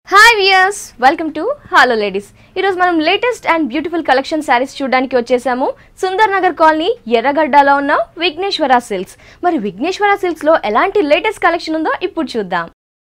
Hi viewers welcome to hello ladies ఈరోజు మనం latest and beautiful collection saris చూడడానికి వచ్చేసాము సుందర్ నగర్ కాలనీ ఎర్రగడ్డలో ఉన్న విఘ్నేశ్వర సిల్క్స్ మరి విఘ్నేశ్వర సిల్క్స్ లో ఎలాంటి లేటెస్ట్ కలెక్షన్ ఉందో ఇప్పుడు చూద్దాం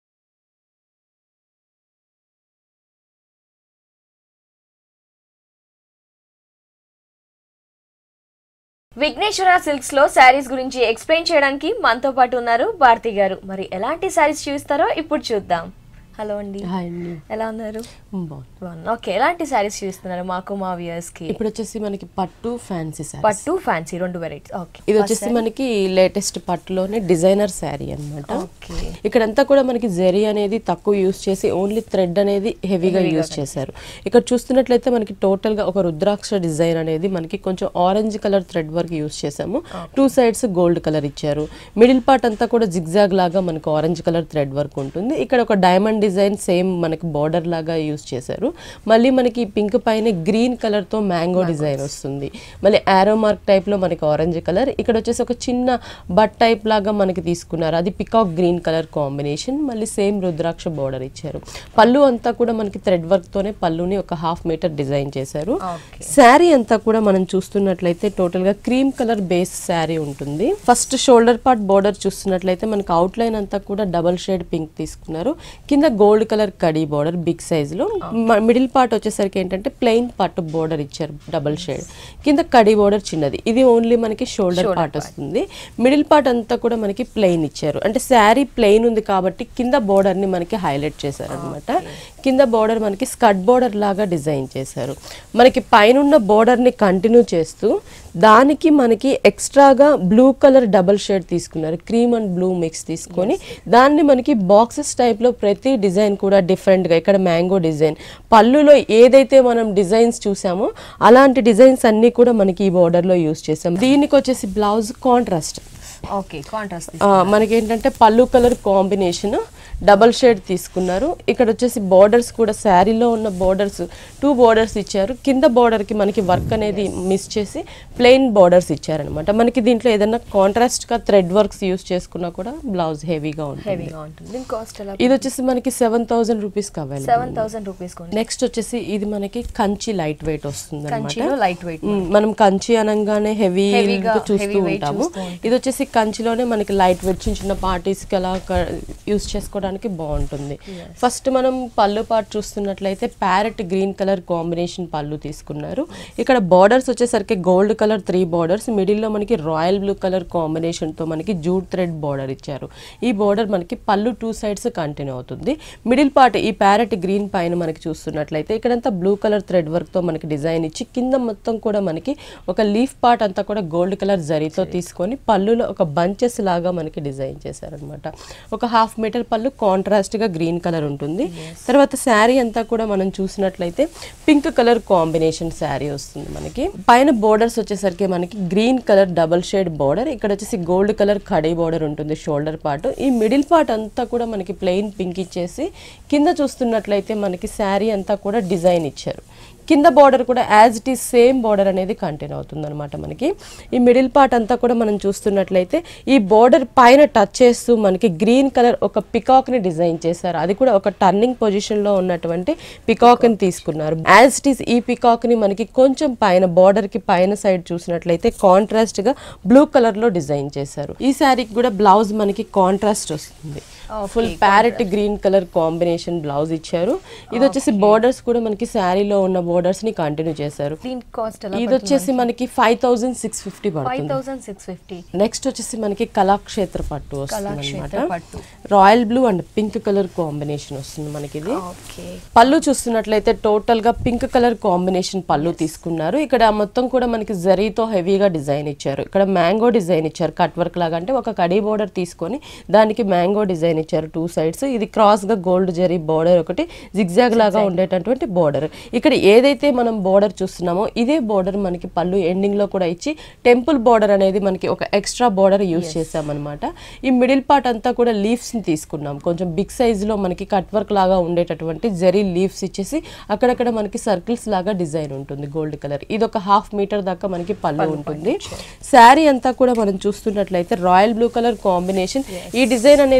విఘ్నేశ్వర సిల్క్స్ లో శారీస్ గురించి ఎక్స్ప్లెయిన్ చేయడానికి మనతో పాటు ఉన్నారు భారతి గారు మరి ఎలాంటి శారీస్ చూస్తారో ఇప్పుడు చూద్దాం హలో అండి హాయ్ అండి ఎలా ఉన్నారు బాగుంది బాగున్నా ఓకే ఎలాంటి శారీస్ చూస్తున్నారు మాకు మా వ్యూయర్స్ కి ఇప్పుడు వచ్చేసి మనకి పట్టు ఫ్యాన్సీ శారీ పట్టు ఫ్యాన్సీ రెండు వెరైటీస్ ఓకే ఇది వచ్చేసి మనకి లేటెస్ట్ పట్టులోనే డిజైనర్ శారీ అన్నమాట ఓకే ఇక్కడంతా కూడా మనకి జెరీ అనేది తక్కువ యూస్ చేసి ఓన్లీ థ్రెడ్ అనేది హెవీగా యూస్ చేశారు ఇక్కడ చూస్తున్నట్లయితే మనకి టోటల్ గా ఒక రుద్రాక్ష డిజైన్ అనేది మనకి కొంచెం orange colour thread work use చేసాము టూ సైడ్స్ గోల్డ్ కలర్ ఇచ్చారు మిడిల్ పార్ట్ అంతా కూడా జిగ్జాగ్ లాగా మనకి ఆరెంజ్ కలర్ థ్రెడ్ వర్క్ ఉంటుంది ఇక్కడ ఒక డైమండ్ డిజైన్ సేమ్ మనకి బార్డర్ లాగా యూస్ చేశారు మళ్ళీ మనకి పింక్ పైన గ్రీన్ కలర్ తో మ్యాంగో డిజైన్ వస్తుంది మళ్ళీ ఆరో మార్క్ టైప్ లో మనకి ఆరెంజ్ కలర్ ఇక్కడ వచ్చేసి ఒక చిన్న బట్ టైప్ లాగా మనకి తీసుకున్నారు అది పికాక్ గ్రీన్ కలర్ కాంబినేషన్ మళ్ళీ సేమ్ రుద్రాక్ష బార్డర్ ఇచ్చారు పళ్ళు అంతా కూడా మనకి థ్రెడ్ వర్క్ తోనే పళ్ళుని ఒక హాఫ్ మీటర్ డిజైన్ చేశారు ఓకే శారీ అంతా కూడా మనం చూస్తున్నట్లయితే టోటల్ గా క్రీమ్ కలర్ బేస్ శారీ ఉంటుంది ఫస్ట్ షోల్డర్ పార్ట్ బోర్డర్ చూస్తున్నట్లయితే మనకి అవుట్ లైన్ అంతా కూడా డబల్ షేడ్ పింక్ తీసుకున్నారు కింద గోల్డ్ కలర్ కడీ బోర్డర్ బిగ్ సైజ్ లో మిడిల్ పార్ట్ వచ్చేసరికి ఏంటంటే ప్లెయిన్ పట్టు బోర్డర్ ఇచ్చారు డబల్ షేడ్ కింద కడీ బోర్డర్ చిన్నది ఇది ఓన్లీ మనకి షోల్డర్ పార్ట్ వస్తుంది మిడిల్ పార్ట్ అంతా కూడా మనకి ప్లెయిన్ ఇచ్చారు అంటే శారీ ప్లెయిన్ ఉంది కాబట్టి కింద బోర్డర్ ని మనకి హైలైట్ చేశారు అనమాట కింద బోర్డర్ మనకి స్కట్ బోర్డర్ లాగా డిజైన్ చేశారు మనకి పైన బోర్డర్ ని కంటిన్యూ చేస్తూ దానికి మనకి ఎక్స్ట్రాగా బ్లూ కలర్ డబల్ షేడ్ తీసుకున్నారు క్రీమ్ అండ్ బ్లూ మిక్స్ తీసుకొని దాన్ని మనకి బాక్సెస్ టైప్ లో ప్రతి డిజైన్ కూడా డిఫరెంట్ గా ఇక్కడ మ్యాంగో డిజైన్ పళ్ళులో ఏదైతే మనం డిజైన్స్ చూసామో అలాంటి డిజైన్స్ అన్ని కూడా మనకి ఈ border లో యూస్ చేసాం దీనికి వచ్చేసి బ్లౌజ్ కాంట్రాస్ట్ ఓకే కాంట్రాస్ట్ మనకి ఏంటంటే పళ్ళు కలర్ కాంబినేషన్ డబల్ షేడ్ తీసుకున్నారు ఇక్కడ వచ్చేసి బోర్డర్స్ కూడా శారీలో ఉన్న బోర్డర్స్ టూ బోర్డర్స్ ఇచ్చారు కింద border కి మనకి వర్క్ అనేది మిస్ చేసి ప్లెయిన్ బోర్డర్స్ ఇచ్చారనమాట మనకి దీంట్లో ఏదైనా కాంట్రాస్ట్ గా థ్రెడ్ వర్క్స్ యూస్ చేసుకున్నా కూడా బ్లౌజ్ హెవీగా ఉంటుంది హెవీగా ఉంటుంది దీని కాస్ట్ ఎలా ఇది వచ్చేసి మనకి సెవెన్ థౌసండ్ రూపీస్ కావాలి సెవెన్ థౌసండ్ రూపీస్ కొండి నెక్స్ట్ వచ్చేసి ఇది మనకి కంచి లైట్ వెయిట్ వస్తుంది కంచిలో లైట్ వెయిట్ మ్మ్. మనం కంచి అనగానే హెవీ Heavy-గా, చూస్తూ heavy weight ఉంటాము చూస్తూ ఉంటాం. ఇది వచ్చేసి కంచిలోనే మనకి లైట్ వెయిట్ చిన్న చిన్న పార్టీస్ కి అలా యూస్ చేసుకోవడానికి బాగుంటుంది ఫస్ట్ మనం పళ్ళు పార్ట్ చూస్తున్నట్లయితే ప్యారెట్ గ్రీన్ కలర్ కాంబినేషన్ పళ్ళు తీసుకున్నారు ఇక్కడ బార్డర్స్ వచ్చేసరికి gold colour three borders middle లో మనకి రాయల్ బ్లూ కలర్ కాంబినేషన్ తో మనకి జూట్ థ్రెడ్ బార్డర్ ఇచ్చారు ఈ బార్డర్ మనకి పళ్ళు టూ సైడ్స్ కంటిన్యూ అవుతుంది మిడిల్ పార్ట్ ఈ ప్యారెట్ గ్రీన్ పైన మనకి చూస్తున్నట్లయితే ఇక్కడంతా బ్లూ కలర్ థ్రెడ్ వర్క్ తో మనకి డిజైన్ ఇచ్చి కింద మొత్తం కూడా మనకి ఒక లీఫ్ పార్ట్ అంతా కూడా గోల్డ్ కలర్ జరీతో తీసుకొని పళ్ళులో ఒక బంచెస్ లాగా మనకి డిజైన్ చేశారనమాట ఒక హాఫ్ మీటర్ పళ్ళు కాంట్రాస్ట్ గా గ్రీన్ కలర్ ఉంటుంది తర్వాత శారీ అంతా కూడా మనం చూసినట్లయితే పింక్ కలర్ కాంబినేషన్ శారీ వస్తుంది మనకి పైన బోర్డర్స్ వచ్చేసరికి మనకి green colour double shade border ఇక్కడ వచ్చేసి గోల్డ్ కలర్ కడీ బోర్డర్ ఉంటుంది షోల్డర్ పార్ట్ ఈ మిడిల్ పార్ట్ అంతా కూడా మనకి ప్లెయిన్ పింక్ ఇచ్చేసి కింద చూస్తున్నట్లయితే మనకి శారీ అంతా కూడా డిజైన్ ఇచ్చారు కింద బార్డర్ కూడా as it is same border అనేది కంటిన్యూ అవుతుంది అనమాట మనకి ఈ మిడిల్ పార్ట్ అంతా కూడా మనం చూస్తున్నట్లయితే ఈ బార్డర్ పైన టచ్ చేస్తూ మనకి గ్రీన్ కలర్ ఒక పికాక్ ని డిజైన్ చేశారు అది కూడా ఒక టర్నింగ్ పొజిషన్ లో ఉన్నటువంటి పికాక్ ని తీసుకున్నారు యాజ్ ఇట్ ఈస్ ఈ పికాక్ ని మనకి కొంచెం పైన బార్డర్ కి పైన సైడ్ చూసినట్లయితే కాంట్రాస్ట్ గా బ్లూ కలర్ లో డిజైన్ చేశారు ఈ శారీకి కూడా బ్లౌజ్ మనకి కాంట్రాస్ట్ వస్తుంది full parrot green colour combination blouse ఇచ్చారు ఇది వచ్చేసి బోర్డర్స్ కూడా మనకి శారీలో ఉన్న బోర్డర్స్ ని కంటిన్యూ చేశారు దీని కాస్ట్ ఎలా ఇది వచ్చేసి మనకి five thousand six fifty five పడుతుంది థౌసండ్ సిక్స్ ఫిఫ్టీ నెక్స్ట్ వచ్చేసి మనకి కళాక్షేత్ర పట్టు వస్తుంది కళాక్షేత్ర అనమాట పట్టు. Royal blue and pink colour combination వస్తుంది మనకి ఇది ఓకే పళ్ళు చూస్తున్నట్లయితే టోటల్ గా పింక్ కలర్ కాంబినేషన్ పళ్ళు తీసుకున్నారు ఇక్కడ మొత్తం కూడా మనకి జరీతో హెవీగా డిజైన్ ఇచ్చారు ఇక్కడ మ్యాంగో డిజైన్ ఇచ్చారు కట్ వర్క్ లాగా అంటే ఒక కడీ బోర్డర్ తీసుకొని దానికి మ్యాంగో డిజైన్ ఇచ్చారు టూ సైడ్స్ ఇది క్రాస్ గా గోల్డ్ జరీ బోర్డర్ ఒకటి జిగ్జాగ్ లాగా ఉండేటటువంటి బోర్డర్ ఇక్కడ ఏదైతే మనం బోర్డర్ చూస్తున్నామో ఇదే బోర్డర్ మనకి పళ్ళు ఎండింగ్ లో కూడా ఇచ్చి టెంపుల్ బోర్డర్ అనేది మనకి ఒక ఎక్స్ట్రా బోర్డర్ యూస్ చేసామన్నమాట ఈ మిడిల్ పార్ట్ అంతా కూడా లీవ్స్ ని తీసుకున్నాం కొంచెం బిగ్ సైజ్ లో మనకి కట్ వర్క్ లాగా ఉండేటటువంటి జరీ లీవ్స్ ఇచ్చేసి అక్కడక్కడ మనకి సర్కిల్స్ లాగా డిజైన్ ఉంటుంది గోల్డ్ కలర్ ఇది ఒక హాఫ్ మీటర్ దాకా మనకి పళ్ళు ఉంటుంది శారీ అంతా కూడా మనం చూస్తున్నట్లయితే రాయల్ బ్లూ కలర్ కాంబినేషన్ ఈ డిజైన్ అనేది ఏంటంటే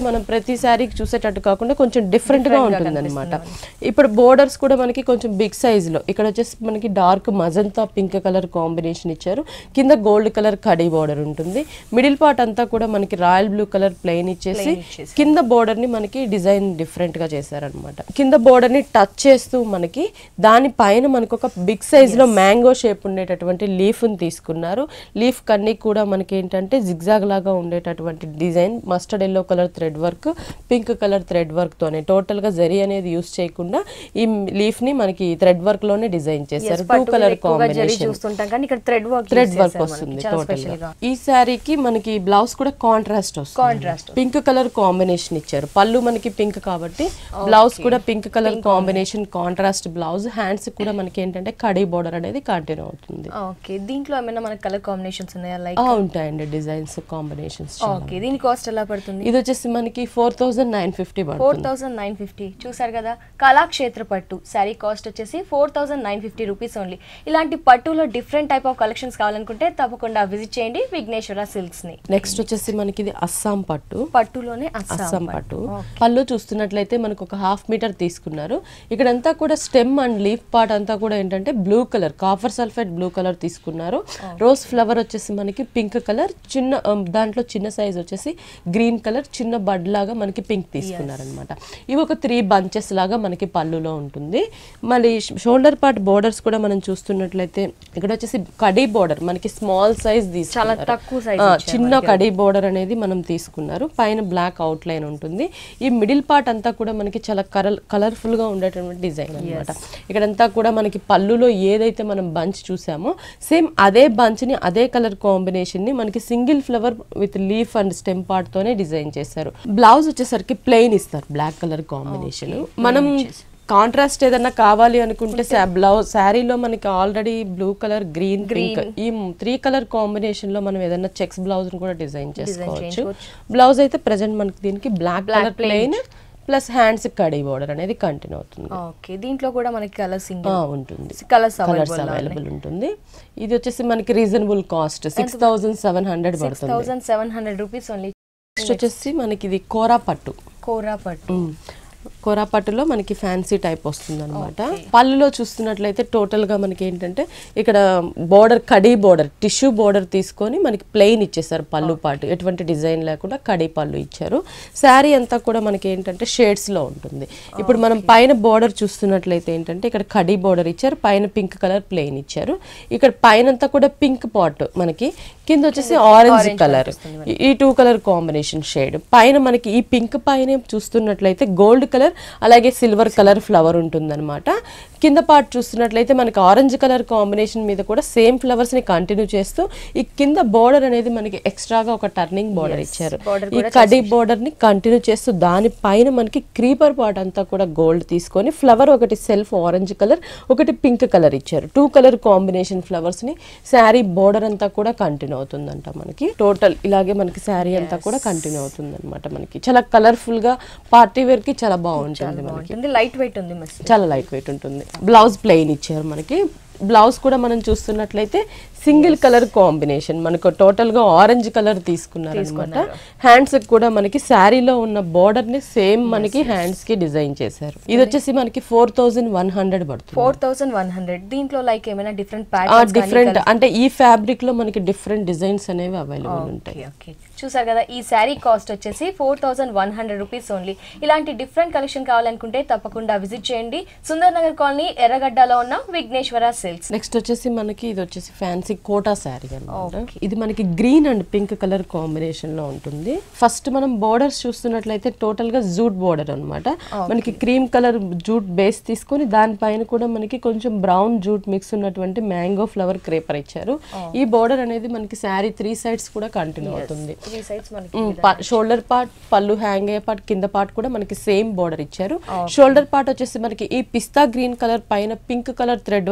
మనం ప్రతి శారీకి చూసేటట్టు కాకుండా కొంచెం డిఫరెంట్ గా ఉంటుంది అనమాట ఇప్పుడు బోర్డర్స్ కూడా మనకి కొంచెం బిగ్ సైజ్ లో ఇక్కడ వచ్చేసి మనకి dark magenta pink colour combination ఇచ్చారు కింద గోల్డ్ కలర్ కడీ బోర్డర్ ఉంటుంది మిడిల్ పార్ట్ అంతా కూడా మనకి రాయల్ బ్లూ కలర్ ప్లెయిన్ ఇచ్చేసి కింద బోర్డర్ ని మనకి డిజైన్ డిఫరెంట్ గా చేశారనమాట కింద బోర్డర్ ని టచ్ చేస్తూ మనకి దాని పైన మనకు ఒక బిగ్ సైజ్ లో మ్యాంగో షేప్ ఉండేటటువంటి లీఫ్ ని తీసుకున్నారు లీఫ్ కన్నీ కూడా మనకి ఏంటంటే జిగ్జాగ్ లాగా ఉండేటటువంటి design mustard yellow colour thread work pink colour thread work తోనే టోటల్ గా జరీ అనేది యూస్ చేయకుండా ఈ లీఫ్ ని మనకి థ్రెడ్ వర్క్ లోనే డిజైన్ చేశారు టూ పట్టులో కలర్ ఎక్కువగా జరీ కాంబినేషన్ చూస్తుంటాం కానీ ఇక్కడ థ్రెడ్ వర్క్ థ్రెడ్ వర్క్ వస్తుంది టోటల్ గా ఈ శారీకి మనకి బ్లౌజ్ కూడా కాంట్రాస్ట్ వస్తుంది కాంట్రాస్ట్ పింక్ కలర్ కాంబినేషన్ ఇచ్చారు పళ్ళు మనకి పింక్ కాబట్టి బ్లౌజ్ కూడా pink colour combination contrast blouse hands కూడా మనకి ఏంటంటే కడీ బోర్డర్ అనేది కంటిన్యూ అవుతుంది ఓకే దీంట్లో ఏమైనా మనకి కలర్ కాంబినేషన్స్ ఉన్నాయా లైక్ ఆ, ఉంటాయండి డిజైన్స్ కాంబినేషన్స్ ఓకే దీని కాస్ట్ ఎలా పడుతుంది ఇది వచ్చేసి మనకి four thousand nine fifty four పడుతుంది థౌసండ్ నైన్ ఫిఫ్టీ చూసారు కదా కళాక్షేత్ర పట్టు శారీ కాస్ట్ వచ్చేసి four thousand nine fifty rupees only ఇలాంటి పట్టులో డిఫరెంట్ టైప్ ఆఫ్ కలెక్షన్స్ కావాలనుకుంటే తప్పకుండా విజిట్ చేయండి విఘ్నేశ్వర సిల్క్స్ ని నెక్స్ట్ వచ్చేసి మనకి ఇది అస్సాం పట్టు పట్టులోనే అస్సాం అస్సాం పట్టు పళ్ళు చూస్తున్నట్లయితే మనకు ఒక హాఫ్ మీటర్ తీసుకున్నారు ఇక్కడంతా కూడా స్టెమ్ అండ్ లీఫ్ పార్ట్ అంతా కూడా ఏంటంటే blue colour copper sulphate blue colour తీసుకున్నారు రోజ్ ఫ్లవర్ వచ్చేసి మనకి పింక్ కలర్ చిన్న um, దాంట్లో చిన్న సైజ్ వచ్చేసి గ్రీన్ కలర్ చిన్న బడ్ లాగా మనకి పింక్ తీసుకున్నారు అనమాట ఇవి ఒక త్రీ బంచెస్ లాగా మనకి పళ్ళులో ఉంటుంది మళ్ళీ షోల్డర్ పార్ట్ బోర్డర్స్ కూడా మనం చూస్తున్నట్లయితే ఇక్కడ వచ్చేసి కడీ బోర్డర్ మనకి స్మాల్ సైజ్ చాలా తీసుకున్నారు తక్కువ size ఆ, ఇచ్చారు చిన్న కడీ బోర్డర్ అనేది మనం తీసుకున్నారు పైన బ్లాక్ అవుట్ లైన్ ఉంటుంది ఈ మిడిల్ పార్ట్ అంతా కూడా మనకి చాలా కలర్ కలర్ఫుల్ గా ఉండేటటువంటి డిజైన్ అన్నమాట ఇక్కడంతా కూడా మనకి పళ్ళులో ఏదైతే మనం బంచ్ చూసామో సేమ్ అదే బంచ్ ని అదే కలర్ కాంబినేషన్ ని మనకి single flower with leaf and stem part తోనే డిజైన్ చేశారు బ్లౌజ్ వచ్చేసరికి ప్లెయిన్ ఇస్తారు బ్లాక్ కలర్ కాంబినేషన్ మనం కాంట్రాస్ట్ ఏదన్నా కావాలి అనుకుంటే బ్లౌజ్ శారీలో మనకి already blue colour green pink ఈ త్రీ కలర్ కాంబినేషన్ లో మనం ఏదన్నా చెక్స్ బ్లౌజ్ కూడా డిజైన్ చేసుకోవచ్చు బ్లౌజ్ అయితే ప్రెసెంట్ మనకి దీనికి black colour plain plus hands కడీ బోర్డర్ అనేది కంటిన్యూ అవుతుంది ఓకే దీంట్లో కూడా మనకి కలర్ ఆ, సింగిల్ ఉంటుంది కలర్స్ కలర్స్ అవైలబుల్ ఉంటుంది ఇది వచ్చేసి మనకి reasonable cost six thousand seven hundred పడుతుంది thousand seven hundred rupees only next వచ్చేసి మనకి ఇది కోరా పట్టు కోరా పట్టు ఉమ్. కోరా పట్టులో మనకి ఫ్యాన్సీ టైప్ వస్తుంది అనమాట పళ్ళులో చూస్తున్నట్లయితే టోటల్ గా మనకి ఏంటంటే ఇక్కడ బోర్డర్ కడీ బోర్డర్ టిష్యూ బోర్డర్ తీసుకొని మనకి ప్లెయిన్ ఇచ్చేసారు పళ్ళు పాటు ఎటువంటి డిజైన్ లేకుండా కడీ పళ్ళు ఇచ్చారు శారీ అంతా కూడా మనకి ఏంటంటే షేడ్స్ లో ఉంటుంది ఇప్పుడు మనం పైన బోర్డర్ చూస్తున్నట్లయితే ఏంటంటే ఇక్కడ కడీ బోర్డర్ ఇచ్చారు పైన పింక్ కలర్ ప్లెయిన్ ఇచ్చారు ఇక్కడ పైన అంతా కూడా పింక్ పాట్ మనకి కింద వచ్చేసి ఆరెంజ్ కలర్ ఈ టూ కలర్ కాంబినేషన్ షేడ్ పైన మనకి ఈ పింక్ పైన చూస్తున్నట్లయితే గోల్డ్ కలర్ అలాగే సిల్వర్ కలర్ ఫ్లవర్ ఉంటుందన్నమాట కింద పార్ట్ చూస్తున్నట్లయితే మనకి ఆరెంజ్ కలర్ కాంబినేషన్ మీద కూడా సేమ్ ఫ్లవర్స్ ని కంటిన్యూ చేస్తూ ఈ కింద బోర్డర్ అనేది మనకి ఎక్స్ట్రాగా ఒక టర్నింగ్ బోర్డర్ ఇచ్చారు ఈ కడీ బోర్డర్ ని కంటిన్యూ చేస్తూ దాని పైన మనకి క్రీపర్ పార్ట్ అంతా కూడా గోల్డ్ తీసుకొని ఫ్లవర్ ఒకటి సెల్ఫ్ ఆరెంజ్ కలర్ ఒకటి పింక్ కలర్ ఇచ్చారు టూ కలర్ కాంబినేషన్ ఫ్లవర్స్ ని శారీ బోర్డర్ అంతా కూడా కంటిన్యూ అవుతుందంట మనకి టోటల్ ఇలాగే మనకి శారీ అంతా కూడా కంటిన్యూ అవుతుంది అనమాట మనకి చాలా కలర్ఫుల్ గా పార్టీ వేర్ కి చాలా బాగుంటుంది మనకి బాగుంటుంది లైట్ వెయిట్ ఉంది మిస్ చాలా లైట్ వెయిట్ ఉంటుంది బ్లౌజ్ ప్లెయిన్ ఇచ్చారు మనకి బ్లౌజ్ కూడా మనం చూస్తున్నట్లయితే సింగిల్ కలర్ కాంబినేషన్ మనకు టోటల్ గా ఆరెంజ్ కలర్ తీసుకున్నారు అనమాట హ్యాండ్స్ కూడా మనకి శారీలో ఉన్న బోర్డర్ ని సేమ్ మనకి హ్యాండ్స్ కి డిజైన్ చేశారు ఇది వచ్చేసి మనకి ఫోర్ థౌజండ్ వన్ హండ్రెడ్ పడుతుంది ఫోర్ థౌసండ్ వన్ హండ్రెడ్ దీంట్లో లైక్ ఏమైనా డిఫరెంట్ ప్యాటర్న్స్ డిఫరెంట్ అంటే ఈ ఫ్యాబ్రిక్ లో మనకి డిఫరెంట్ డిజైన్స్ అనేవి అవైలబుల్ ఉంటాయి ఓకే ఓకే చూసారు కదా ఈ శారీ కాస్ట్ వచ్చేసి four thousand one hundred rupees only ఇలాంటి డిఫరెంట్ కలెక్షన్ కావాలనుకుంటే తప్పకుండా విజిట్ చేయండి సుందర్ నగర్ కాలనీ ఎర్రగడ్డలో ఉన్న విఘ్నేశ్వర సిల్క్స్ నెక్స్ట్ వచ్చేసి మనకి ఇది వచ్చేసి ఫ్యాన్సీ కోటా శారీ అన్నమాట ఇది మనకి green and pink colour combination లో ఉంటుంది ఫస్ట్ మనం బోర్డర్స్ చూస్తున్నట్లయితే టోటల్ గా జూట్ బోర్డర్ అన్నమాట మనకి క్రీమ్ కలర్ జూట్ బేస్ తీసుకొని దానిపైన కూడా మనకి కొంచెం బ్రౌన్ జూట్ మిక్స్ ఉన్నటువంటి మ్యాంగో ఫ్లవర్ క్రేపర్ ఇచ్చారు ఈ బోర్డర్ అనేది మనకి శారీ త్రీ సైడ్స్ కూడా కంటిన్యూ అవుతుంది త్రీ సైడ్స్ మనకి షోల్డర్ పార్ట్ పళ్ళు హ్యాంగ్ అయ్యే పార్ట్ కింద పార్ట్ కూడా మనకి సేమ్ బోర్డర్ ఇచ్చారు షోల్డర్ పార్ట్ వచ్చేసి మనకి ఈ పిస్తా గ్రీన్ కలర్ పైన పింక్ కలర్ థ్రెడ్ వర్క్ తో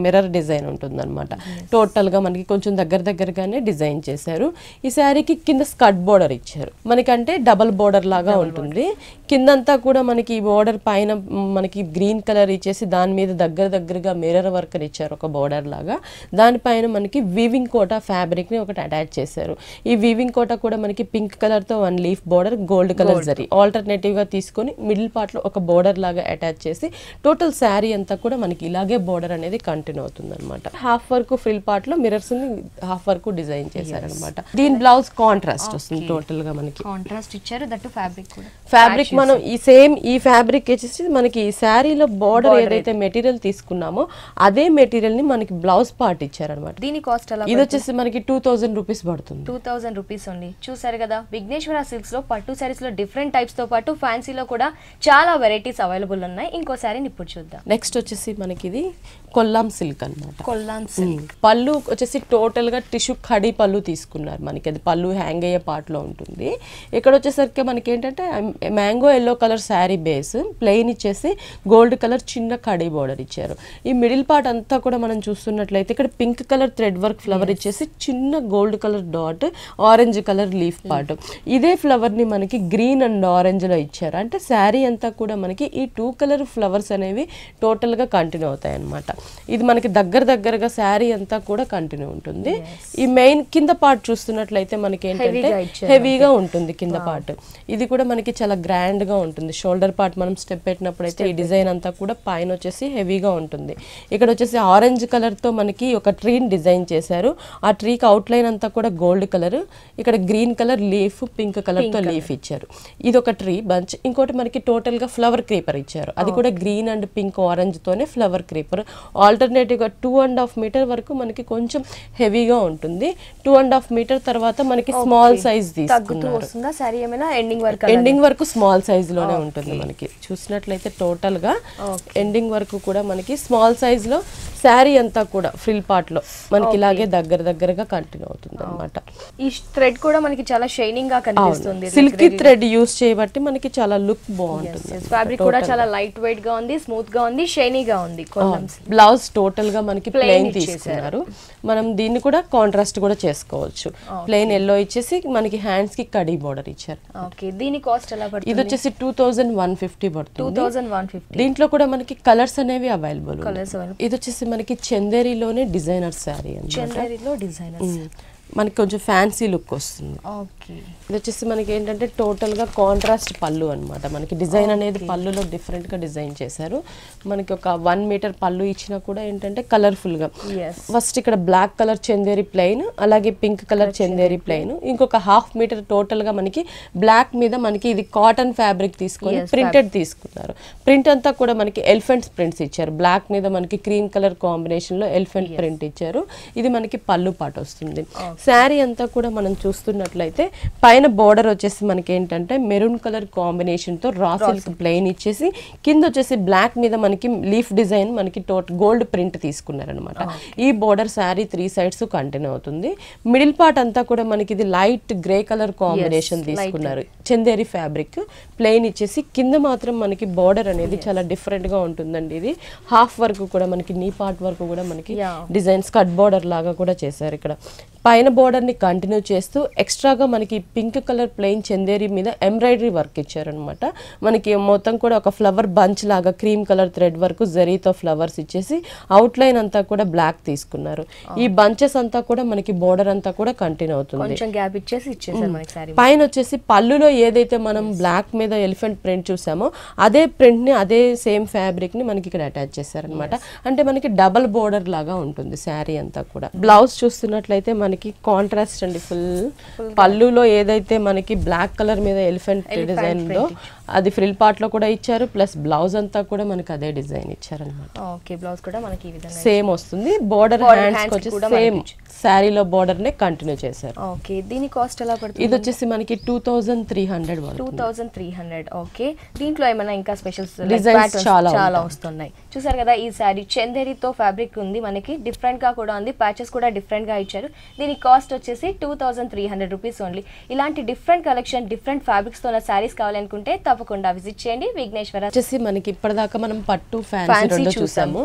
మిర్రర్ డిజైన్ ఉంటుంది అనమాట టోటల్గా మనకి కొంచెం దగ్గర దగ్గరగానే డిజైన్ చేశారు ఈ శారీకి కింద స్కర్ట్ బోర్డర్ ఇచ్చారు మనకంటే డబల్ బోర్డర్ లాగా ఉంటుంది కిందంతా కూడా మనకి ఈ బోర్డర్ పైన మ్, మనకి గ్రీన్ కలర్ ఇచ్చేసి దాని మీద దగ్గర దగ్గరగా మిర్రర్ వర్క్ ఇచ్చారు ఒక బోర్డర్ లాగా దానిపైన మనకి వీవింగ్ కోట ఫ్యాబ్రిక్ ని ఒకటి అటాచ్ చేశారు ఈ వీవింగ్ కోట కూడా మనకి పింక్ కలర్ తో one leaf border gold colour జరీ ఆల్టర్నేటివ్ గా తీసుకొని మిడిల్ పార్ట్ లో ఒక బోర్డర్ లాగా అటాచ్ చేసి టోటల్ శారీ అంతా కూడా మనకి ఇలాగే బోర్డర్ అనేది కంటిన్యూ అవుతుంది అనమాట హాఫ్ వరకు ఫ్రిల్ పార్ట్ లో మిరర్స్ ని హాఫ్ వరకు డిజైన్ చేశారనమాట దీని బ్లౌజ్ కాంట్రాస్ట్ వస్తుంది టోటల్ గా మనకి కాంట్రాస్ట్ ఇచ్చారు దట్టు ఫ్యాబ్రిక్ కూడా ఫ్యాబ్రిక్ మనం ఈ సేమ్ ఈ ఫ్యాబ్రిక్ వచ్చేసి మనకి ఈ శారీలో బార్డర్ ఏదైతే మెటీరియల్ తీసుకున్నామో అదే మెటీరియల్ ని మనకి బ్లౌజ్ పార్ట్ ఇచ్చారనమాట దీని కాస్ట్ ఎలా ఇది వచ్చేసి మనకి టూ థౌజండ్ రూపీస్ పడుతుంది టూ థౌజండ్ రూపీస్ ఉంది చూసారు కదా విఘ్నేశ్వర సిల్క్స్ లో పట్టు సారీస్ లో డిఫరెంట్ టైప్స్ తో పాటు ఫ్యాన్సీలో కూడా చాలా వెరైటీస్ అవైలబుల్ ఉన్నాయి ఇంకో సారీని ఇప్పుడు చూద్దాం నెక్స్ట్ వచ్చేసి మనకి ఇది కొల్లాం సిల్క్ అన్నమాట కొల్లాన్ పళ్ళు వచ్చేసి టోటల్ గా టిష్యూ కడి పళ్ళు తీసుకున్నారు మనకి అది పళ్ళు హ్యాంగ్ అయ్యే part లో ఉంటుంది ఇక్కడ వచ్చేసరికి మనకి ఏంటంటే mango yellow colour sari base plain ఇచ్చేసి గోల్డ్ కలర్ చిన్న కడి బోర్డర్ ఇచ్చారు ఈ మిడిల్ పార్ట్ అంతా కూడా మనం చూస్తున్నట్లయితే ఇక్కడ pink colour thread work flower ఇచ్చేసి చిన్న gold colour dot orange colour leaf part ఇదే ఫ్లవర్ ని మనకి గ్రీన్ అండ్ ఆరెంజ్ లో ఇచ్చారు అంటే శారీ అంతా కూడా మనకి ఈ టూ కలర్ ఫ్లవర్స్ అనేవి టోటల్ గా కంటిన్యూ అవుతాయి అన్నమాట ఇది మనకి దగ్గర దగ్గరగా శారీ అంతా కూడా కంటిన్యూ ఉంటుంది ఈ మెయిన్ కింద పార్ట్ చూస్తున్నట్లయితే మనకి ఏంటంటే Heavy-గా ఇచ్చారు హెవీగా ఉంటుంది కింద పార్ట్ ఇది కూడా మనకి చాలా గ్రాండ్ గా ఉంటుంది షోల్డర్ పార్ట్ మనం స్టెప్ పెట్టినప్పుడు అయితే ఈ డిజైన్ అంతా కూడా పైన వచ్చేసి హెవీగా ఉంటుంది ఇక్కడ వచ్చేసి ఆరెంజ్ కలర్ తో మనకి ఒక ట్రీని డిజైన్ చేశారు ఆ ట్రీకి అవుట్ లైన్ అంతా కూడా గోల్డ్ కలర్ ఇక్కడ green colour leaf pink colour తో లీఫ్ ఇచ్చారు ఇది ఒక ట్రీ బంచ్ ఇంకోటి మనకి టోటల్ గా ఫ్లవర్ క్రీపర్ ఇచ్చారు అది కూడా గ్రీన్ అండ్ పింక్ ఆరెంజ్ తోనే ఫ్లవర్ క్రీపర్ ఆల్టర్నేటివ్ గా టూ అండ్ హాఫ్ మీటర్ వరకు మనకి కొంచెం హెవీగా ఉంటుంది టూ అండ్ హాఫ్ మీటర్ తర్వాత మనకి స్మాల్ సైజ్ తగ్గుతూ తీసుకున్నారు వస్తుందా సారీ ఏమైనా ఎండింగ్ వరకు ఎండింగ్ వరకు స్మాల్ సైజ్ లోనే ఉంటుంది మనకి చూసినట్లయితే టోటల్ గా ఎండింగ్ వరకు కూడా మనకి స్మాల్ సైజ్ లో శారీ అంతా కూడా ఫ్రిల్ పార్ట్ లో మనకి ఇలాగే దగ్గర దగ్గరగా కంటిన్యూ అవుతుంది అనమాట ఈ థ్రెడ్ కూడా మనకి చాలా షైనింగ్ గా కనిపిస్తుంది సిల్కీ థ్రెడ్ యూస్ చేయబట్టి మనకి చాలా లుక్ బాగుంటుంది ఫ్యాబ్రిక్ కూడా చాలా లైట్ వెయిట్ గా ఉంది స్మూత్ గా ఉంది షైనీగా ఉంది కొల్లం బ్లౌజ్ టోటల్ గా మనకి Plain ప్లెయిన్ ఇచ్చేసారు. తీసుకున్నారు మనం దీన్ని కూడా కాంట్రాస్ట్ కూడా చేసుకోవచ్చు ప్లెయిన్ ఎల్లో ఇచ్చేసి మనకి హ్యాండ్స్ కి కడీ బోర్డర్ ఇచ్చారు ఓకే దీని కాస్ట్ ఎలా పడుతుంది ఇది వచ్చేసి two thousand one fifty two పడుతుంది థౌజండ్ వన్ ఫిఫ్టీ దీంట్లో కూడా మనకి కలర్స్ అనేవి అవైలబుల్ కలర్స్ అవైలబుల్ ఇది వచ్చేసి మనకి చందేరిలోనే డిజైనర్ శారీ అన్నమాట చందేరిలో డిజైనర్స్ ఉమ్. మనకి కొంచెం ఫ్యాన్సీ లుక్ వస్తుంది ఓకే ఇది వచ్చేసి మనకి ఏంటంటే టోటల్ గా కాంట్రాస్ట్ పళ్ళు అన్నమాట మనకి డిజైన్ అనేది పళ్ళులో డిఫరెంట్ గా డిజైన్ చేశారు మనకి ఒక వన్ మీటర్ పళ్ళు ఇచ్చినా కూడా ఏంటంటే కలర్ఫుల్ గా ఎస్ ఫస్ట్ ఇక్కడ బ్లాక్ కలర్ చందేరి ప్లెయిన్ అలాగే పింక్ కలర్ చందేరి ప్లెయిన్ ఇంకొక హాఫ్ మీటర్ టోటల్ గా మనకి బ్లాక్ మీద మనకి ఇది కాటన్ ఫ్యాబ్రిక్ తీసుకొని Yes, ప్రింటెడ్ తీసుకున్నారు ప్రింట్ అంతా కూడా మనకి ఎలిఫెంట్స్ ప్రింట్స్ ఇచ్చారు బ్లాక్ మీద మనకి క్రీమ్ కలర్ కాంబినేషన్ లో ఎలిఫెంట్ ప్రింట్ ఇచ్చారు ఇది మనకి పళ్ళు పాట వస్తుంది శారీ అంతా కూడా మనం చూస్తున్నట్లయితే పైన బోర్డర్ వచ్చేసి మనకి ఏంటంటే మెరూన్ కలర్ కాంబినేషన్ తో రా సిల్క్ ప్లెయిన్ ఇచ్చేసి కింద వచ్చేసి బ్లాక్ మీద మనకి లీఫ్ డిజైన్ మనకి టోట్ గోల్డ్ ప్రింట్ తీసుకున్నారనమాట ఈ border sari three sides continue అవుతుంది మిడిల్ పార్ట్ అంతా కూడా మనకి ఇది లైట్ గ్రే కలర్ కాంబినేషన్ తీసుకున్నారు చందేరి ఫ్యాబ్రిక్ ప్లెయిన్ ఇచ్చేసి కింద మాత్రం మనకి బోర్డర్ అనేది చాలా డిఫరెంట్ గా ఉంటుందండి ఇది హాఫ్ వరకు కూడా మనకి నీ పార్ట్ వరకు కూడా మనకి Yeah. డిజైన్ స్కట్ బోర్డర్ లాగా కూడా చేశారు ఇక్కడ పైన border ని కంటిన్యూ చేస్తూ ఎక్స్ట్రాగా మనకి పింక్ కలర్ ప్లెయిన్ చందేరి మీద ఎంబ్రాయిడరీ వర్క్ ఇచ్చారనమాట మనకి మొత్తం కూడా ఒక ఫ్లవర్ బంచ్ లాగా క్రీమ్ కలర్ థ్రెడ్ వరకు జరీతో ఫ్లవర్స్ ఇచ్చేసి అవుట్ లైన్ అంతా కూడా బ్లాక్ తీసుకున్నారు ఈ బంచెస్ అంతా కూడా మనకి బోర్డర్ అంతా కూడా కంటిన్యూ అవుతుంది కొంచెం గ్యాప్ ఇచ్చేసి ఇచ్చేసారు మనకి సారీ పైన వచ్చేసి పళ్ళులో ఏదైతే మనం బ్లాక్ మీద ఎలిఫెంట్ ప్రింట్ చూసామో అదే ప్రింట్ ని అదే సేమ్ ఫ్యాబ్రిక్ ని మనకి ఇక్కడ అటాచ్ చేశారనమాట అంటే మనకి డబల్ బోర్డర్ లాగా ఉంటుంది శారీ అంతా కూడా బ్లౌజ్ చూస్తున్నట్లయితే మనకి కాంట్రాస్ట్ అండి ఫుల్ పళ్ళులో ఏదైతే మనకి బ్లాక్ కలర్ మీద ఎలిఫెంట్ డిజైన్ ఉందో అది ఫ్రిల్ పార్ట్ లో కూడా ఇచ్చారు ప్లస్ బ్లౌజ్ అంతా కూడా మనకి అదే డిజైన్ ఇచ్చారనమాట ఓకే బ్లౌజ్ కూడా మనకి ఈ విధంగా సేమ్ వస్తుంది బోర్డర్ Border హ్యాండ్స్ hands కి వచ్చి కూడా సేమ్ మనకి శారీలో బోర్డర్ నే కంటిన్యూ చేశారు ఓకే దీని కాస్ట్ ఎలా పడుతుంది ఇది వచ్చేసి మనకి two thousand three hundred two thousand three hundred okay దీంట్లో ఏమైనా ఇంకా స్పెషల్స్ Designs చాలా చాలా ఉంటాయి. వస్తున్నాయి చూసారు కదా ఈ శారీ చందేరితో ఫ్యాబ్రిక్ ఉంది మనకి డిఫరెంట్ గా కూడా ఉంది ప్యాచెస్ కూడా డిఫరెంట్ గా ఇచ్చారు దీని కాస్ట్ వచ్చేసి two thousand three hundred rupees only ఇలాంటి డిఫరెంట్ కలెక్షన్ డిఫరెంట్ ఫ్యాబ్రిక్స్ తో ఉన్న శారీస్ కావాలనుకుంటే తప్పకుండా విజిట్ చేయండి విఘ్నేశ్వర వచ్చేసి మనకి ఇప్పటిదాకా మనం పట్టు ఫ్యాన్సీ Fancy రెండు చూసాము. చూసాము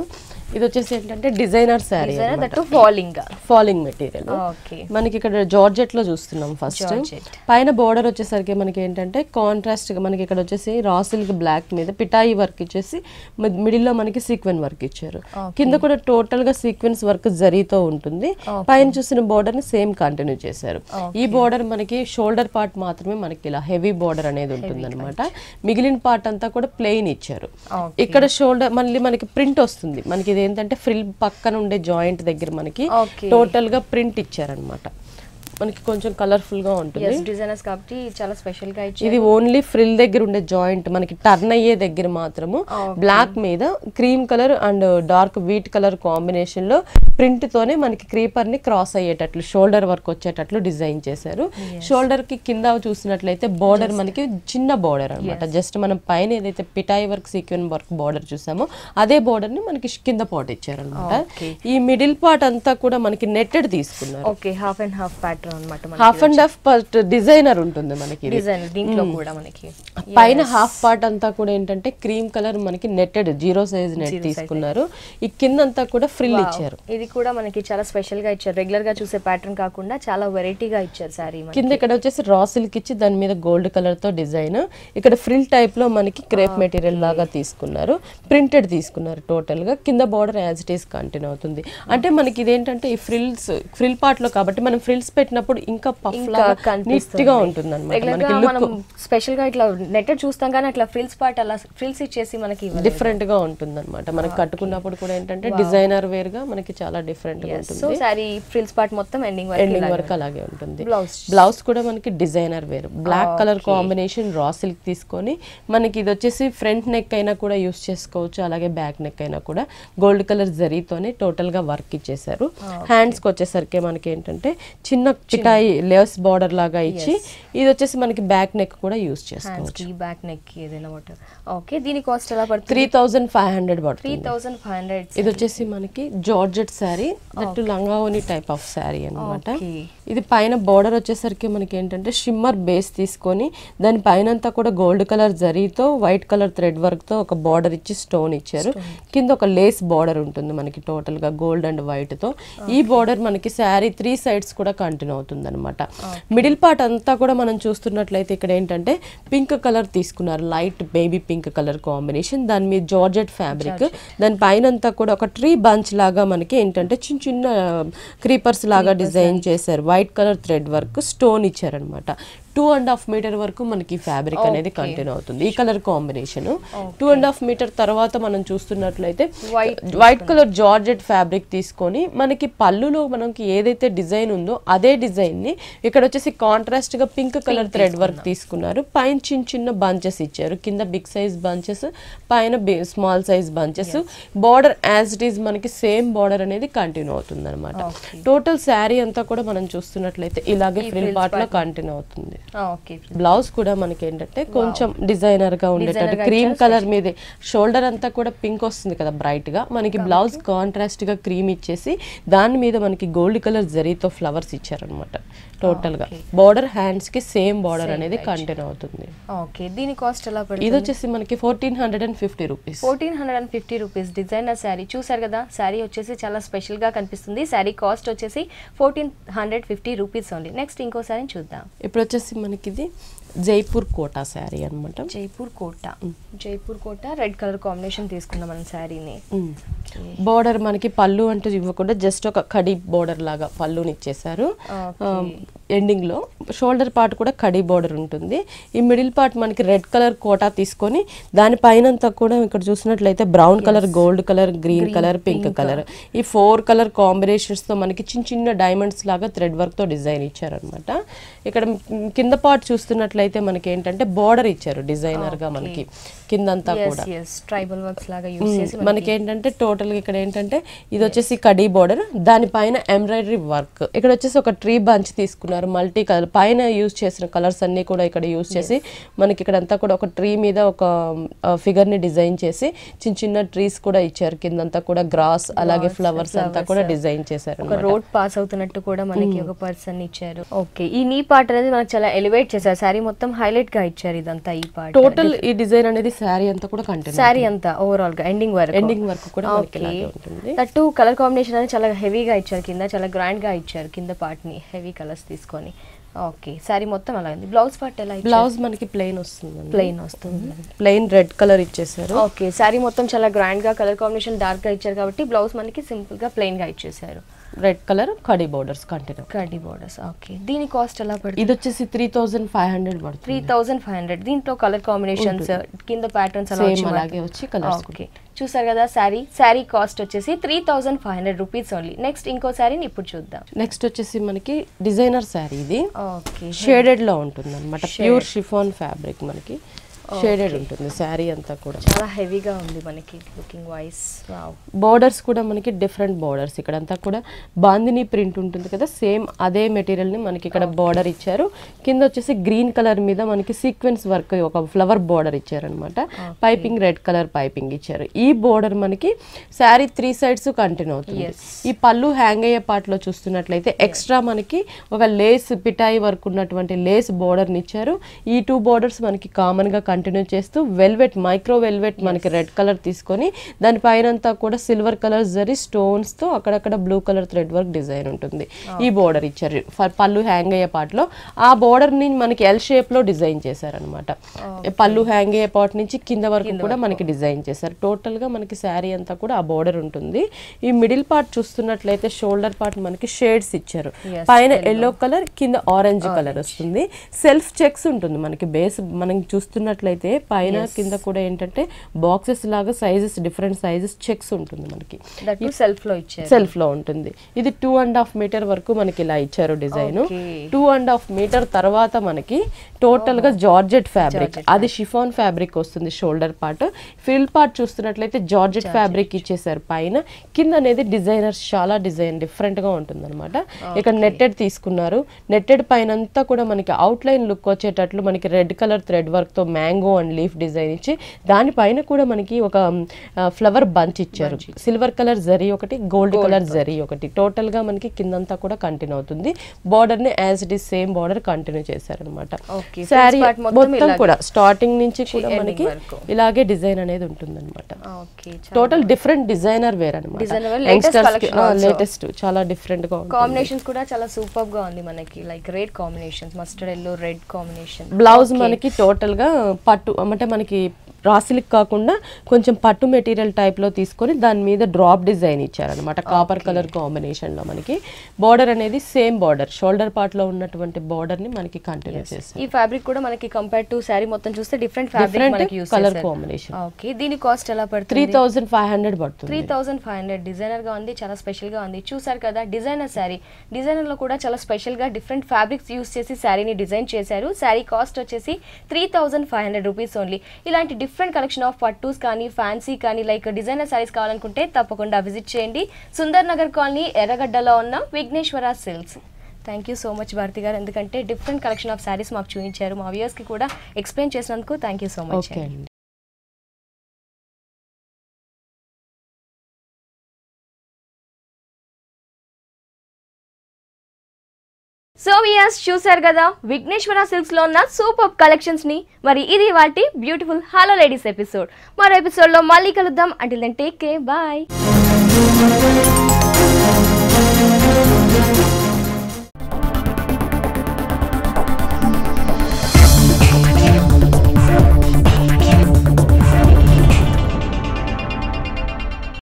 ఇది వచ్చేసి ఏంటంటే designer sari that falling falling material okay మనకి ఇక్కడ జార్జెట్ లో చూస్తున్నాం ఫస్ట్ Georgette. పైన బోర్డర్ వచ్చేసరికి మనకి ఏంటంటే కాంట్రాస్ట్ గా మనకి ఇక్కడ వచ్చేసి రా సిల్క్ బ్లాక్ మీద పిటాయి వర్క్ ఇచ్చేసి మిడిల్ లో మనకి సీక్వెన్ వర్క్ ఇచ్చారు కింద కూడా టోటల్ గా సీక్వెన్స్ వర్క్ జరీతో ఉంటుంది పైన చూసిన బోర్డర్ ని సేమ్ కంటిన్యూ చేశారు ఈ బోర్డర్ మనకి షోల్డర్ పార్ట్ మాత్రమే మనకి ఇలా హెవీ బోర్డర్ అనేది ఉంటుంది అనమాట మిగిలిన పార్ట్ అంతా కూడా ప్లెయిన్ ఇచ్చారు Okay. ఇక్కడ షోల్డర్ మళ్ళీ మనకి ప్రింట్ వస్తుంది మనకి ఇది ఏంటంటే ఫ్రిల్ పక్కన ఉండే జాయింట్ దగ్గర మనకి Okay. టోటల్ గా ప్రింట్ ఇచ్చారనమాట మనకి కొంచెం కలర్ఫుల్ గా ఉంటుంది ఎస్ డిజైనర్స్ కాబట్టి చాలా స్పెషల్ గా ఇచ్చి ఇది ఓన్లీ ఫ్రిల్ దగ్గర ఉండే జాయింట్ మనకి టర్న్ అయ్యే దగ్గర మాత్రము బ్లాక్ మీద cream colour and dark wheat colour combination లో ప్రింట్ తోనే మనకి క్రీపర్ ని క్రాస్ అయ్యేటట్లు షోల్డర్ వర్క్ వచ్చేటట్లు డిజైన్ చేశారు షోల్డర్ కి కింద చూసినట్లయితే బోర్డర్ మనకి చిన్న బోర్డర్ అన్నమాట జస్ట్ మనం పైన ఏదైతే పిటాయి వర్క్ సీక్వెన్ వర్క్ బోర్డర్ చూసామో అదే బోర్డర్ ని మనకి కింద పాట్ ఇచ్చారనమాట Okay. ఈ మిడిల్ పార్ట్ అంతా కూడా మనకి నెట్టెడ్ తీసుకున్నారు okay half and half pattern అన్నమాట మనకి half and half part designer ఉంటుంది మనకి ఇది. డిజైన్ దీంట్లో కూడా మనకి పైన హాఫ్ పార్ట్ అంతా కూడా ఏంటంటే క్రీమ్ కలర్ మనకి నెట్టెడ్ జీరో సైజ్ నెట్ తీసుకున్నారు ఈ కింద అంతా కూడా ఫ్రిల్ ఇచ్చారు ఇది కూడా మనకి చాలా స్పెషల్ గా ఇచ్చారు రెగ్యులర్ గా చూసే ప్యాటర్న్ కాకుండా చాలా వెరైటీగా ఇచ్చారు సారీ కింద ఇక్కడ వచ్చేసి రా సిల్క్ ఇచ్చి దాని మీద గోల్డ్ కలర్ తో డిజైన్ ఇక్కడ ఫ్రిల్ టైప్ లో మనకి క్రేప్ మెటీరియల్ లాగా తీసుకున్నారు ప్రింటెడ్ తీసుకున్నారు టోటల్ గా కింద border as it is continue అవుతుంది అంటే మనకి ఇదేంటంటే ఈ ఫ్రిల్స్ ఫ్రిల్ పార్ట్ లో కాబట్టి మనం ఫ్రిల్స్ పెట్టినప్పుడు ఇంకా పఫ్ ఇంకా లాగా కనిపిస్తుంది. నీట్ గా ఉంటుంది అనమాట రెగ్యులర్ గా మనకి మనం స్పెషల్ గా ఇట్లా నెట్టెడ్ చూస్తాం కానీ అట్లా ఫ్రిల్స్ పార్ట్ అలా ఫ్రిల్స్ ఇచ్చేసి మనకి ఇవ్వలేదు. డిఫరెంట్ గా ఉంటుంది అనమాట మనకి కట్టుకున్నప్పుడు కూడా ఏంటంటే డిజైనర్ వేర్ గా మనకి చాలా డిఫరెంట్ గా ఉంటుంది సో సారీ ఫ్రిల్స్ పార్ట్ మొత్తం ఎండింగ్ వరకు ఎండింగ్ ఇలాగే వరకు అలాగే ఉంటుంది Blouse. బ్లౌజ్ కూడా మనకి designer wear black colour combination raw silk తీసుకొని మనకి ఇది వచ్చేసి ఫ్రంట్ నెక్ అయినా కూడా యూస్ చేసుకోవచ్చు అలాగే బ్యాక్ నెక్ అయినా కూడా గోల్డ్ కలర్ జరీతోనే టోటల్ గా వర్క్ ఇచ్చేసారు హ్యాండ్స్ కి వచ్చేసరికి మనకి ఏంటంటే చిన్న పిటాయి లేస్ బార్డర్ లాగా ఇచ్చి ఇది వచ్చేసి మనకి బ్యాక్ నెక్ కూడా యూస్ చేసుకోవచ్చు హ్యాండ్స్ కి బ్యాక్ నెక్ కి ఏదైనా వాటర్ ఓకే దీని కాస్ట్ ఎలా పడుతుంది three thousand five hundred three పడుతుంది థౌసండ్ ఫైవ్ హండ్రెడ్ ఇది వచ్చేసి మనకి జార్జెట్ శారీ దట్టు లంగావోని టైప్ ఆఫ్ శారీ అన్నమాట Okay. ఇది పైన బార్డర్ వచ్చేసరికి మనకి ఏంటంటే షిమ్మర్ బేస్ తీసుకొని దాని పైన అంతా కూడా గోల్డ్ కలర్ జరీతో వైట్ కలర్ థ్రెడ్ వర్క్ తో ఒక బార్డర్ ఇచ్చి స్టోన్ ఇచ్చారు కింద ఒక లేస్ బార్డర్ ఉంటుంది మనకి టోటల్ గా గోల్డ్ అండ్ వైట్ తో ఈ బార్డర్ మనకి శారీ త్రీ సైడ్స్ కూడా కంటిన్యూ అవుతుంది అనమాట మిడిల్ పార్ట్ అంతా కూడా మనం చూస్తున్నట్లయితే ఇక్కడ ఏంటంటే పింక్ కలర్ తీసుకున్నారు light baby pink colour combination దాని మీద జార్జెట్ ఫ్యాబ్రిక్ దాని పైన అంతా కూడా ఒక ట్రీ బంచ్ లాగా మనకి ఏంటంటే చిన్న చిన్న క్రీపర్స్ లాగా డిజైన్ చేశారు white colour thread work stone ఇచ్చారనమాట టూ అండ్ హాఫ్ మీటర్ వరకు మనకి ఫ్యాబ్రిక్ అనేది కంటిన్యూ అవుతుంది ఈ colour combination two and half metre తర్వాత మనం చూస్తున్నట్లయితే White white colour georgette fabric తీసుకొని మనకి పళ్ళులో మనకి ఏదైతే డిజైన్ ఉందో అదే డిజైన్ ని ఇక్కడ వచ్చేసి కాంట్రాస్ట్ గా పింక్ కలర్ థ్రెడ్ వర్క్ తీసుకున్నారు పైన చిన్న చిన్న బంచెస్ ఇచ్చారు కింద బిగ్ సైజ్ బంచెస్ పైన small size bunches border as it is మనకి సేమ్ బార్డర్ అనేది కంటిన్యూ అవుతుంది అనమాట టోటల్ శారీ అంతా కూడా మనం చూస్తున్నట్లయితే ఇలాగే ఫ్రిల్ పార్ట్ లో కంటిన్యూ అవుతుంది ఓకే బ్లౌజ్ కూడా మనకి ఏంటంటే కొంచెం డిజైనర్ గా ఉండేటట్టు Designer గా క్రీమ్ కలర్ మీదే షోల్డర్ అంతా కూడా పింక్ వస్తుంది కదా బ్రైట్ గా మనకి బ్లౌజ్ కాంట్రాస్ట్ గా క్రీమ్ ఇచ్చేసి దాని మీద మనకి గోల్డ్ కలర్ జరీతో ఫ్లవర్స్ ఇచ్చారనమాట టోటల్ గా బార్డర్ హ్యాండ్స్ కి సేమ్ బార్డర్ అనేది కంటిన్యూ అవుతుంది ఓకే దీని కాస్ట్ ఎలా ఇది పడుతుంది వచ్చేసి మనకి fourteen hundred and fifty rupees fourteen hundred and fifty rupees designer sari చూసారు కదా శారీ వచ్చేసి చాలా స్పెషల్గా కనిపిస్తుంది శారీ కాస్ట్ వచ్చేసి fourteen hundred fifty rupees only next ఇంకో శారీని చూద్దాం ఇప్పుడు వచ్చేసి మనకి ఇది జైపూర్ కోటా శారీ అనమాట Jaipur Kota Jaipur Kota red colour combination తీసుకున్నాం మనం శారీని బోర్డర్ మనకి పళ్ళు అంటూ ఇవ్వకుండా జస్ట్ ఒక కడి బోర్డర్ లాగా పళ్ళుని ఇచ్చేసారు ఎండింగ్ లో షోల్డర్ పార్ట్ కూడా కడి బోర్డర్ ఉంటుంది ఈ మిడిల్ పార్ట్ మనకి రెడ్ కలర్ కోటా తీసుకొని దాని పైన అంతా కూడా ఇక్కడ చూసినట్లయితే brown colour gold colour green colour pink colour ఈ ఫోర్ కలర్ కాంబినేషన్స్ తో మనకి చిన్న చిన్న డైమండ్స్ లాగా థ్రెడ్ వర్క్ తో డిజైన్ ఇచ్చారనమాట ఇక్కడ మ్, కింద పార్ట్ చూస్తున్నట్లయితే మనకి ఏంటంటే బోర్డర్ ఇచ్చారు డిజైనర్ గా మనకి కిందంతా కూడా ఎస్ ఎస్ ట్రైబల్ వర్క్స్ లాగా యూస్ చేసి మనకి ఏంటంటే టోటల్ గా ఇక్కడ ఏంటంటే ఇది వచ్చేసి కడీ బోర్డర్ దానిపైన ఎంబ్రాయిడరీ వర్క్ ఇక్కడ వచ్చేసి ఒక ట్రీ బంచ్ తీసుకున్నారు మల్టీ కలర్ పైన యూజ్ చేసిన కలర్స్ అన్ని కూడా ఇక్కడ యూజ్ చేసి మనకి ఇక్కడ అంతా కూడా ఒక ట్రీ మీద ఒక ఫిగర్ ని డిజైన్ చేసి చిన్న చిన్న ట్రీస్ కూడా ఇచ్చారు కిందంతా కూడా గ్రాస్ అలాగే ఫ్లవర్స్ అంతా కూడా డిజైన్ చేశారు ఒక రోడ్ పాస్ అవుతున్నట్టు కూడా మనకి ఒక పర్సన్ ఇచ్చారు ఓకే ఈ నీ పార్ట్ అనేది మనకు చాలా ఎలివేట్ చేశారు శారీ మొత్తం హైలైట్ గా ఇచ్చారు ఇదంతా ఈ పార్ట్ టోటల్ ఈ డిజైన్ అనేది శారీ అంతా కూడా కంటెంట్ శారీ అంతా ఓవరాల్ గా ఎండింగ్ వరకు ఎండింగ్ వరకు కూడా మనకి ఇలాగే ఉంటుంది దట్టు కలర్ కాంబినేషన్ అనేది చాలా హెవీగా ఇచ్చారు కింద చాలా గ్రాండ్ గా ఇచ్చారు కింద పార్ట్ ని హెవీ కలర్స్ తీసుకొని ఓకే శారీ మొత్తం అలా ఉంది బ్లౌజ్ పార్ట్ ఎలా బ్లౌజ్ మనకి ప్లెయిన్ వస్తుంది ప్లెయిన్ వస్తుంది ప్లెయిన్ రెడ్ కలర్ ఇచ్చేసారు ఓకే శారీ మొత్తం చాలా గ్రాండ్ గా కలర్ కాంబినేషన్ డార్క్ గా ఇచ్చారు కాబట్టి బ్లౌజ్ మనకి సింపుల్ గా ప్లెయిన్ గా ఇచ్చేసారు రెడ్ కలర్ కడీ బోర్డర్స్ కంటిన్యూ కడ్డీ బోర్డర్స్ ఓకే దీని కాస్ట్ ఎలా పడుతుంది ఇది వచ్చేసి త్రీ థౌజండ్ ఫైవ్ హండ్రెడ్ పడుతుంది త్రీ థౌజండ్ ఫైవ్ హండ్రెడ్ దీంట్లో కలర్ కాంబినేషన్స్ కింద ప్యాటర్న్స్ అలా సేమ్ వచ్చి అలాగే వచ్చి కలర్స్ ఓకే చూసారు కదా శారీ శారీ కాస్ట్ వచ్చేసి three thousand five hundred rupees only next ఇంకో శారీని ఇప్పుడు చూద్దాం నెక్స్ట్ వచ్చేసి మనకి డిజైనర్ శారీ ఇది ఓకే షేడెడ్ లో ఉంటుంది అనమాట ప్యూర్ షిఫాన్ ఫ్యాబ్రిక్ మనకి షేడెడ్ ఉంటుంది శారీ అంతా కూడా చాలా హెవీగా ఉంది మనకి లుకింగ్ వైస్ వావ్ బోర్డర్స్ కూడా మనకి డిఫరెంట్ బోర్డర్స్ ఇక్కడ అంతా కూడా బాందిని ప్రింట్ ఉంటుంది కదా సేమ్ అదే మెటీరియల్ ని మనకి ఇక్కడ బోర్డర్ ఇచ్చారు కింద వచ్చేసి గ్రీన్ కలర్ మీద మనకి సీక్వెన్స్ వర్క్ ఒక ఫ్లవర్ బోర్డర్ ఇచ్చారనమాట పైపింగ్ రెడ్ కలర్ పైపింగ్ ఇచ్చారు ఈ బోర్డర్ మనకి శారీ త్రీ సైడ్స్ కంటిన్యూ అవుతుంది ఈ పళ్ళు హ్యాంగ్ అయ్యే part లో చూస్తున్నట్లయితే ఎక్స్ట్రా మనకి ఒక లేస్ పిటాయి వర్క్ ఉన్నటువంటి లేస్ బోర్డర్ ని ఇచ్చారు ఈ టూ బోర్డర్స్ మనకి కామన్ గా కంటిన్యూ చేస్తూ వెల్వెట్ మైక్రో వెల్వెట్ మనకి రెడ్ కలర్ తీసుకొని దాని పైన అంతా కూడా సిల్వర్ కలర్ జరి స్టోన్స్ తో అక్కడక్కడ blue colour thread work design ఉంటుంది ఈ బోర్డర్ ఇచ్చారు ఫర్ పళ్ళు హ్యాంగ్ అయ్యే part లో ఆ బోర్డర్ ని మనకి ఎల్ షేప్ లో డిజైన్ చేశారనమాట పళ్ళు హ్యాంగ్ అయ్యే పార్ట్ నుంచి కింద వరకు కూడా మనకి డిజైన్ చేశారు టోటల్ గా మనకి శారీ అంతా కూడా ఆ బోర్డర్ ఉంటుంది ఈ మిడిల్ పార్ట్ చూస్తున్నట్లయితే షోల్డర్ పార్ట్ మనకి షేడ్స్ ఇచ్చారు Yes, పైన ఎల్లో కలర్ కింద ఆరెంజ్ కలర్ వస్తుంది సెల్ఫ్ చెక్స్ ఉంటుంది మనకి బేస్ మనం చూస్తున్నట్లయితే పైన కింద కూడా ఏంటంటే బాక్సెస్ లాగా సైజెస్ డిఫరెంట్ సైజెస్ చెక్స్ ఉంటుంది మనకి దట్ సెల్ఫ్ లో ఇచ్చారు సెల్ఫ్ లో ఉంటుంది ఇది టూ అండ్ హాఫ్ మీటర్ వరకు మనకి ఇలా ఇచ్చారు design Okay. Two and half metre తర్వాత మనకి టోటల్ గా జార్జెట్ ఫ్యాబ్రిక్ అది షిఫాన్ ఫ్యాబ్రిక్ వస్తుంది షోల్డర్ పార్ట్ ఫిల్ పార్ట్ చూస్తున్నట్లయితే జార్జెట్ ఫ్యాబ్రిక్ ఇచ్చేసారు పైన కింద అనేది డిజైనర్స్ చాలా డిజైన్ డిఫరెంట్ గా ఉంటుంది అనమాట ఇక్కడ నెట్టెడ్ తీసుకున్నారు నెట్టెడ్ పైన అంతా కూడా మనకి అవుట్ లైన్ లుక్ వచ్చేటట్లు మనకి రెడ్ కలర్ థ్రెడ్ వర్క్ తో మ్యాంగో అండ్ లీఫ్ డిజైన్ ఇచ్చి దానిపైన కూడా మనకి ఒక ఫ్లవర్ బంచ్ ఇచ్చారు సిల్వర్ కలర్ జరీ ఒకటి గోల్డ్ కలర్ జరీ ఒకటి టోటల్ గా మనకి కిందంతా కూడా కంటిన్యూ అవుతుంది బార్డర్ ని as it is same border continue చేశారనమాట Okay, శారీ face part మొత్తం మొత్తం ఇలాగే. కూడా స్టార్టింగ్ నుంచి కూడా ending మనకి వరకు. ఇలాగే డిజైన్ అనేది ఉంటుంది అనమాట okay total different designer wear అనమాట Designer wear, latest collection also. Latest చాలా డిఫరెంట్ గా ఉంటుంది కాంబినేషన్స్ కూడా చాలా సూపర్ గా ఉంది మనకి like red combinations mustard yellow red combination blouse మనకి టోటల్ గా పట్టు అంటే మనకి రాసిలిక్ కాకుండా కొంచెం పట్టు మెటీరియల్ టైప్ లో తీసుకొని దాని మీద డ్రాప్ డిజైన్ ఇచ్చారనమాట కాపర్ కలర్ కాంబినేషన్ లో మనకి బార్డర్ అనేది సేమ్ బార్డర్ షోల్డర్ పార్ట్ లో ఉన్నటువంటి బార్డర్ ని మనకి కంటిన్యూ చేస్తాం ఈ ఫ్యాబ్రిక్ కూడా మనకి కంపేర్ టు శారీ మొత్తం చూస్తే డిఫరెంట్ ఫ్యాబ్రిక్ డిఫరెంట్ మనకి యూస్ కలర్ కాంబినేషన్ ఓకే దీని కాస్ట్ ఎలా త్రీ పడుతుంది థౌజండ్ ఫైవ్ హండ్రెడ్ పడుతుంది three thousand five hundred designer గా ఉంది చాలా స్పెషల్ గా ఉంది చూసారు కదా డిజైనర్ శారీ డిజైనర్ లో కూడా చాలా స్పెషల్ గా డిఫరెంట్ ఫ్యాబ్రిక్స్ యూస్ చేసి శారీని డిజైన్ చేశారు శారీ కాస్ట్ వచ్చేసి three thousand five hundred rupees only ఇలాంటి డిఫరెంట్ కలెక్షన్ ఆఫ్ పట్టూస్ కానీ ఫ్యాన్సీ కానీ లైక్ డిజైనర్ శారీస్ కావాలనుకుంటే తప్పకుండా విజిట్ చేయండి సుందర్ నగర్ కాలనీ ఎర్రగడ్డలో ఉన్న Vighneshwara silks thank you so much Bharati garu ఎందుకంటే డిఫరెంట్ కలెక్షన్ ఆఫ్ శారీస్ మాకు చూపించారు మా వ్యూయర్స్ కి కూడా ఎక్స్ప్లెయిన్ చేసినందుకు thank you so much okay అండి సో వియర్స్ చూసారు కదా విఘ్నేశ్వర సిల్క్స్ లో ఉన్న సూపర్ కలెక్షన్స్ ని మరి ఇది వాటి బ్యూటిఫుల్ హలో లేడీస్ ఎపిసోడ్ మరో ఎపిసోడ్ లో మళ్ళీ కలుద్దాం అంటే టేక్ కే బాయ్